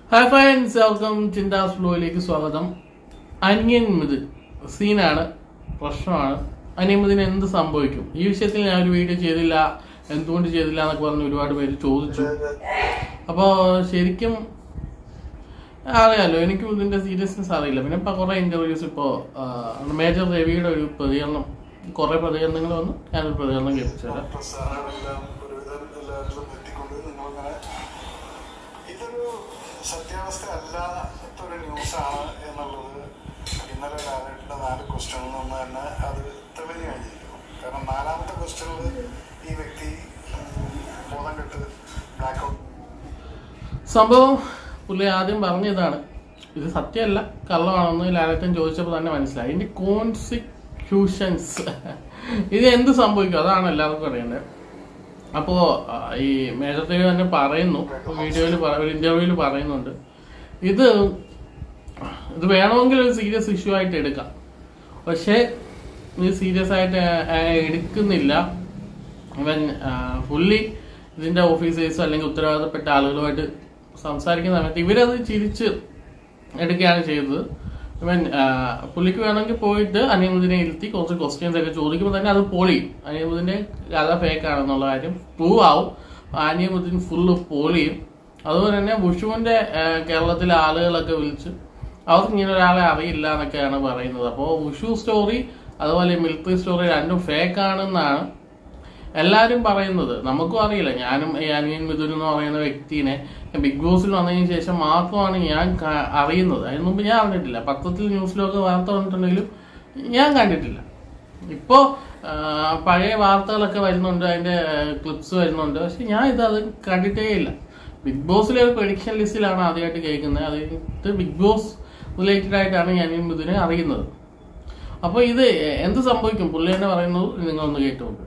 hi friends welcome Chintha's ഫ്ലോയിലേക്ക് സ്വാഗതം അന്യൻ മിഥുൻ സീനാണ് പ്രശ്നമാണ് അന്യൻ മിഥുന് എന്ത് സംഭവിക്കും ഈ വിഷയത്തിൽ ഞാൻ ഒരു വീഡിയോ ചെയ്തില്ല എന്തുകൊണ്ട് ചെയ്തില്ല എന്നൊക്കെ പറഞ്ഞ് ഒരുപാട് പേര് ചോദിച്ചു അപ്പോൾ ശരിക്കും അറിയാലോ എനിക്കും ഇതിന്റെ സീരിയസ്നെസ് അറിയില്ല പിന്നെ ഇപ്പൊ കുറെ ഇന്റർവ്യൂസ് ഇപ്പോ മേജർ രവിയുടെ ഒരു പ്രതികരണം കുറെ പ്രതികരണങ്ങൾ വന്നു ഞാനൊരു പ്രതികരണം കേൾപ്പിച്ചു തരാം പ്രസ്ഥാനങ്ങളെല്ലാം ഒരുവിധം എല്ലാവരിലും എത്തിക്കൊണ്ട് നിങ്ങളിങ്ങനെ ഇതൊരു സത്യാവസ്ഥ അല്ലാത്തൊരു ന്യൂസാണ് എന്നുള്ളത് ഇന്നലെ ലാലേട്ടിന്റെ നാല് ക്വസ്റ്റ്യനിൽ നിന്ന് തന്നെ അത് തെളിഞ്ഞു കഴിഞ്ഞിരിക്കുന്നു കാരണം നാലാമത്തെ ക്വസ്റ്റ്യനിൽ ഈ വ്യക്തി ഉം, ബോധം കെട്ട് ബ്ലാക്ക് ഔട്ട് സംഭവം പുള്ളി ആദ്യം പറഞ്ഞതാണ് ഇത് സത്യമല്ല കള്ളമാണെന്ന് ലാലറ്റൻ ചോദിച്ചപ്പോൾ തന്നെ മനസ്സിലായി ഇതിന്റെ കോൺസിക്യൂഷൻസ് ഇത് എന്ത് സംഭവിക്കും അതാണ് എല്ലാവർക്കും അറിയേണ്ടത് അപ്പോ ആ, ഈ മേജർ ദേവി തന്നെ പറയുന്നു വീഡിയോയിൽ ഒരു ഇന്റർവ്യൂവിൽ പറയുന്നുണ്ട് ഇത് ഇത് വേണമെങ്കിൽ ഒരു സീരിയസ് ഇഷ്യൂ ആയിട്ട് എടുക്കാം പക്ഷേ ഇത് സീരിയസ് ആയിട്ട് ആ, ആ, എടുക്കുന്നില്ല ഇവൻ ഫുള്ളി ഇതിന്റെ ഓഫീസേഴ്സ് അല്ലെങ്കിൽ ഉത്തരവാദിത്തപ്പെട്ട ആളുകളുമായിട്ട് സംസാരിക്കുന്ന സമയത്ത് ഇവരത് ചിരിച്ച് എടുക്കുകയാണ് ചെയ്തത് ഇവൻ ആ, പുള്ളിക്ക് വേണമെങ്കിൽ പോയിട്ട് അനിയമുദിനെ ഇരുത്തി കുറച്ച് ക്വസ്റ്റ്യൻസ് ഒക്കെ ചോദിക്കുമ്പോൾ തന്നെ അത് പൊളിയും അനിയമുദിന്റെ കഥ ഫേക്ക് ആണെന്നുള്ള കാര്യം പ്രൂവ് ആവും അനിയമുദ്ദീൻ ഫുള്ള് പൊളിയും അതുപോലെ തന്നെ വിഷുവിന്റെ ആ, കേരളത്തിലെ ആളുകളൊക്കെ വിളിച്ച് അവർക്ക് ഇങ്ങനെ ഒരാളെ അറിയില്ല എന്നൊക്കെയാണ് പറയുന്നത് അപ്പോൾ വിഷു സ്റ്റോറി അതുപോലെ മിലിറ്ററി സ്റ്റോറി രണ്ടും ഫേക്ക് ആണെന്നാണ് എല്ലാരും പറയുന്നത് നമുക്കും അറിയില്ല ഞാനും ഈ അനിയൻ മിഥുൻ എന്ന് പറയുന്ന വ്യക്തിനെ ബിഗ് ബോസിൽ വന്നതിന് ശേഷം മാത്രമാണ് ഞാൻ ക- അറിയുന്നത് അതിന് മുമ്പ് ഞാൻ അറിഞ്ഞിട്ടില്ല പത്രത്തിൽ ന്യൂസിലൊക്കെ വാർത്ത വന്നിട്ടുണ്ടെങ്കിലും ഞാൻ കണ്ടിട്ടില്ല ഇപ്പോ ആ, പഴയ വാർത്തകളൊക്കെ വരുന്നുണ്ട് അതിന്റെ ക്ലിപ്സ് വരുന്നുണ്ട് പക്ഷെ ഞാൻ ഇത് അത് കണ്ടിട്ടേ ഇല്ല ബിഗ് ബോസിലെ ഒരു പ്രഡിക്ഷൻ ലിസ്റ്റിലാണ് ആദ്യമായിട്ട് കേൾക്കുന്നത് അത് കഴിഞ്ഞിട്ട് ബിഗ് ബോസ് റിലേറ്റഡ് ആയിട്ടാണ് ഞാൻ ഈ മിഥുനെ അറിയുന്നത് അപ്പൊ ഇത് എന്ത് സംഭവിക്കും പുള്ളി തന്നെ പറയുന്നത് നിങ്ങളൊന്ന് കേട്ടു നോക്ക്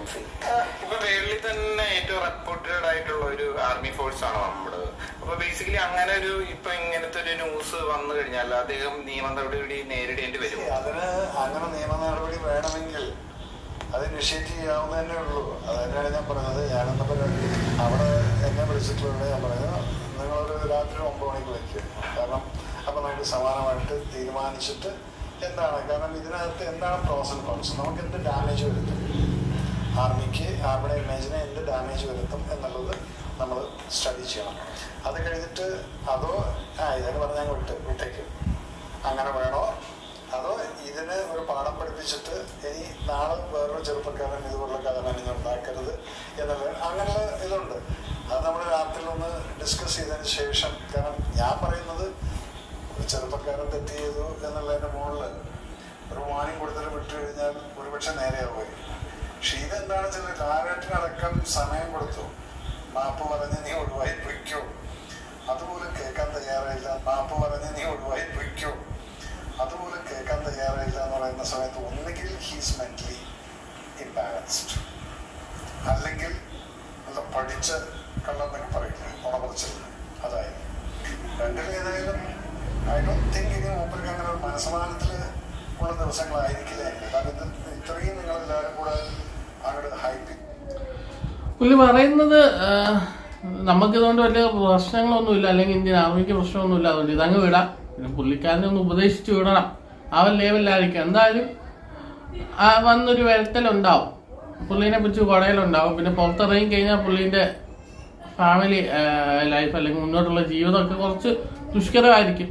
ഇപ്പൊ വേൾഡിൽ തന്നെ ഏറ്റവും റെപ്യൂട്ടഡ് ആയിട്ടുള്ള ഒരു ആർമി ഫോഴ്സ് ആണ് നമ്മുടെ അപ്പൊ ബേസിക്കലി അങ്ങനെ ഒരു ഇപ്പൊ ഇങ്ങനത്തെ ഒരു ന്യൂസ് വന്നു കഴിഞ്ഞാൽ അദ്ദേഹം നിയമ നടപടി നേരിടേണ്ടി വരും അതിന് അങ്ങനെ നിയമ നടപടി വേണമെങ്കിൽ അത് ഇനിഷ്യേറ്റ് ചെയ്യാവുന്ന തന്നെ ഉള്ളൂ അത് തന്നെയാണ് ഞാൻ പറഞ്ഞത് ഞാനെന്നപ്പോൾ അവിടെ എന്നെ വിളിച്ചിട്ടുള്ളത് ഞാൻ പറയുന്നത് നിങ്ങളൊരു രാത്രി ഒമ്പത് മണിക്ക് വിളിക്കുക കാരണം അപ്പം നമുക്ക് സമാനമായിട്ട് തീരുമാനിച്ചിട്ട് എന്താണ് കാരണം ഇതിനകത്ത് എന്താണ് പ്രോസ് ആൻഡ് കോൺസ് നമുക്ക് എന്ത് ഡാമേജ് വരുത്തും ആർമിക്ക് ആർമിയുടെ ഇമേജിനെ എന്ത് ഡാമേജ് വരുത്തും എന്നുള്ളത് നമ്മൾ സ്റ്റഡി ചെയ്യണം അത് കഴിഞ്ഞിട്ട് അതോ ആ ഇതൊക്കെ പറഞ്ഞാൽ വിട്ട് വിട്ടേക്ക് അങ്ങനെ വേണോ അതോ ഇതിന് ഒരു പാഠം പഠിപ്പിച്ചിട്ട് ഇനി നാളെ വേറൊരു ചെറുപ്പക്കാരൻ ഇതുപോലുള്ള കഥ മെനഞ്ഞ് ഉണ്ടാക്കരുത് എന്നുള്ള അങ്ങനെ ഇതുണ്ട് അത് നമ്മൾ രാത്രി ഒന്ന് ഡിസ്കസ് ചെയ്തതിന് ശേഷം കാരണം ഞാൻ പറയുന്നത് ഒരു ചെറുപ്പക്കാരൻ തെറ്റ് ചെയ്തു എന്നുള്ളതിന്റെ മുകളിൽ ഒരു വാണിംഗ് കൊടുത്തിട്ട് വിട്ടു കഴിഞ്ഞാൽ ഒരുപക്ഷെ നേരെയാവുകയും പക്ഷെ ഇതെന്താണെന്ന് വെച്ചാൽ ലാലേട്ടിനടക്കം സമയം കൊടുത്തു മാപ്പ് പറഞ്ഞ് നീ ഒഴിവായി പൊയ്ക്കോ അതുപോലും കേൾക്കാൻ തയ്യാറായില്ല മാപ്പ് പറഞ്ഞ് നീ ഒഴിവായി പൊയ്ക്കോ അതുപോലും കേൾക്കാൻ തയ്യാറായില്ല എന്ന് പറയുന്ന സമയത്ത് ഒന്നുകിൽ ഹീസ് മെന്റലി ഇംബാലൻസ്ഡ് അല്ലെങ്കിൽ നല്ല പഠിച്ച കള്ളെന്നൊക്കെ പറയില്ലേ ഉണപറിച്ചത് അതായി രണ്ടിൽ ഏതായാലും ഐ ഡോ തിങ്ക് ഇനി മൂപ്പർക്ക് അങ്ങനെ ഒരു മനസ്സമാനത്തിൽ ഉള്ള ദിവസങ്ങളായിരിക്കില്ല കാരണം ഇത് ഇത്രയും നിങ്ങളെല്ലാവരും കൂടെ അങ്ങോട്ട് ഹൈപ്പ് പുള്ളി പറയുന്നത് ആ, നമുക്കിതുകൊണ്ട് വലിയ പ്രശ്നങ്ങളൊന്നുമില്ല അല്ലെങ്കിൽ ഇന്ത്യൻ ആർമിക്ക് പ്രശ്നമൊന്നുമില്ല അതുകൊണ്ട് ഇതങ്ങ് വിടാം പിന്നെ പുള്ളിക്കാരനെ ഒന്ന് ഉപദേശിച്ചു വിടണം അവൻ ലെവലിലായിരിക്കും എന്തായാലും ആ വന്നൊരു വരത്തലുണ്ടാവും പുള്ളീനെ പിടിച്ച് കുടയിലുണ്ടാവും പിന്നെ പുറത്തിറങ്ങി കഴിഞ്ഞാൽ പുള്ളീന്റെ ഫാമിലി ലൈഫ് അല്ലെങ്കിൽ മുന്നോട്ടുള്ള ജീവിതമൊക്കെ കുറച്ച് ദുഷ്കരമായിരിക്കും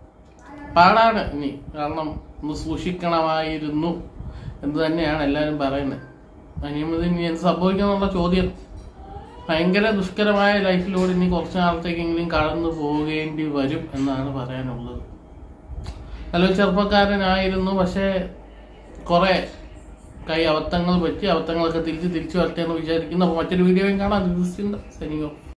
പാടാണ് ഇനി കാരണം ഒന്ന് സൂക്ഷിക്കണമായിരുന്നു എന്ന് തന്നെയാണ് എല്ലാവരും പറയുന്നത് അനിയമതി ഇനി എന്ത് സംഭവിക്കുന്നുള്ള ചോദ്യം ഭയങ്കര ദുഷ്കരമായ ലൈഫിലൂടെ ഇനി കുറച്ച് നാളത്തേക്കെങ്കിലും കടന്നു പോകേണ്ടി വരും എന്നാണ് പറയാനുള്ളത് നല്ലൊരു ചെറുപ്പക്കാരനായിരുന്നു പക്ഷേ കുറെ കൈ അബദ്ധങ്ങൾ പറ്റി അബദ്ധങ്ങളൊക്കെ തിരിച്ച് തിരിച്ചു വരട്ടെ എന്ന് വിചാരിക്കുന്നു അപ്പോൾ മറ്റൊരു വീഡിയോയും കാണാം സൈനിങ് ഓഫ്